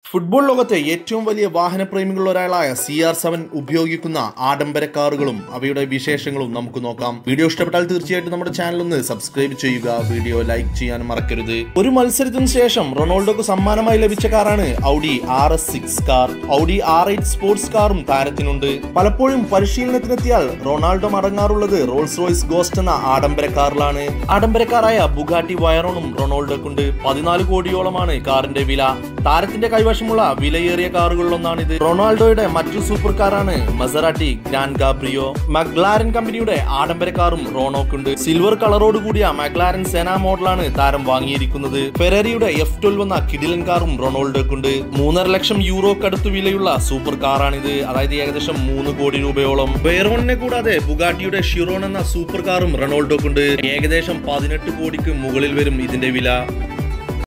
football ലോകത്തെ ഏറ്റവും വലിയ വാഹനപ്രേമികളിൽ ഒരാളായ സി ആർ സെവൻ ഉപയോഗിക്കുന്ന ആഡംബര കാറുകളും അവയുടെ വിശേഷങ്ങളും നമുക്ക് നോക്കാം വീഡിയോ ഇഷ്ടപ്പെട്ടാൽ തീർച്ചയായിട്ടും നമ്മുടെ ചാനൽ ഒന്ന് സബ്സ്ക്രൈബ് ചെയ്യുക വീഡിയോ ലൈക്ക് ചെയ്യാൻ മറക്കരുത് ഒരു മത്സരത്തിന് ശേഷം റൊണാൾഡോക്ക് സമ്മാനമായി ലഭിച്ച കാറാണ് Audi R S six car Audi R eight sports കാറും താരത്തിനുണ്ട് പലപ്പോഴും പരിശീലനത്തിനെത്തിയാൽ റൊണാൾഡോ മടങ്ങാറുള്ളത് റോൾസ് റോയ്സ് ഗോസ്റ്റ് എന്ന ആഡംബര കാറിലാണ് ആഡംബരക്കാരായ ബുഗാട്ടി വയറോണും റൊണാൾഡോക്കുണ്ട് പതിനാല് കോടിയോളമാണ് കാറിന്റെ വില താരത്തിന്റെ കൈവശമുള്ള വിലയേറിയ കാറുകളിലൊന്നാണിത് റൊണാൾഡോയുടെ മറ്റു സൂപ്പർ കാറാണ് മസറാട്ടി ഗ്രാൻഡ് ഗാബ്രിയോ മക്ലാരൻ കമ്പനിയുടെ ആഡംബര കാറും റോണോക്കുണ്ട് സിൽവർ കളറോട് കൂടിയ മക്ലാരൻ സെന മോഡലാണ് താരം വാങ്ങിയിരിക്കുന്നത് ഫെററിയുടെ എഫ് ട്വൽവ് എന്ന കിഡിലൻ കാറും റൊണാൾഡോക്കുണ്ട് മൂന്നര ലക്ഷം യൂറോക്കടുത്ത് വിലയുള്ള സൂപ്പർ കാറാണിത് അതായത് ഏകദേശം മൂന്ന് കോടി രൂപയോളം ബെയറോണിനെ കൂടാതെ ബുഗാട്ടിയുടെ ഷിറോൺ എന്ന സൂപ്പർ കാറും റൊണാൾഡോക്കുണ്ട് ഏകദേശം പതിനെട്ട് കോടിക്ക് മുകളിൽ വരും ഇതിന്റെ വില